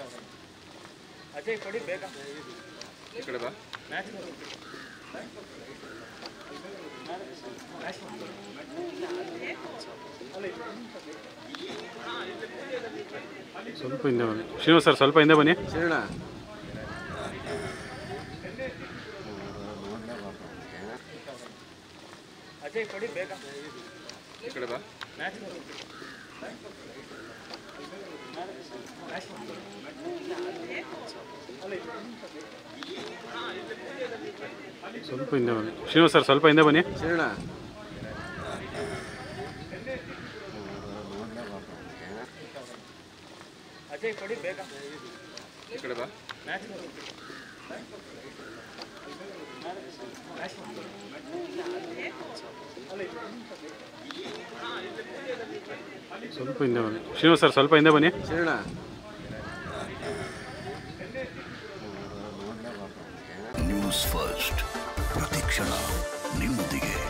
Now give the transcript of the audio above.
ಅಜಯ್ ಕೊಡಿ ಬೇಗ ಈ ಕಡೆ ಬಾ ಮ್ಯಾಚ್ ಸ್ವಲ್ಪ ಹಿಂದೆ ಬನ್ನಿ ಶ್ರೀನಿವಾಸ್ ಸರ್ ಸ್ವಲ್ಪ ಹಿಂದೆ ಬನ್ನಿ ಶರಣ ಅಜಯ್ ಕೊಡಿ ಬೇಗ ಈ ಕಡೆ ಬಾ ಮ್ಯಾಚ್ ಸ್ವಲ್ಪ ಹಿಂದೆ ಬನ್ನಿ ಶ್ರೀನಿವಾಸ್ ಸರ್ ಸ್ವಲ್ಪ ಹಿಂದೆ ಬನ್ನಿ ಶರಣ ಅಜಯ್ ಕೊಡಿ ಬೇಗ ಈ ಕಡೆ ಬಾ ಮ್ಯಾಚ್ ಸ್ವಲ್ಪ ಹಿಂದೆ ಬನ್ನಿ ಶ್ರೀನಿವಾಸ್ ಸರ್ ಸ್ವಲ್ಪ ಹಿಂದೆ ಬನ್ನಿ ಶರಣ ನ್ಯೂಸ್ ಫಸ್ಟ್ ಪ್ರತಿಕ್ಷಣ ನಿಮ್ಮೊಂದಿಗೆ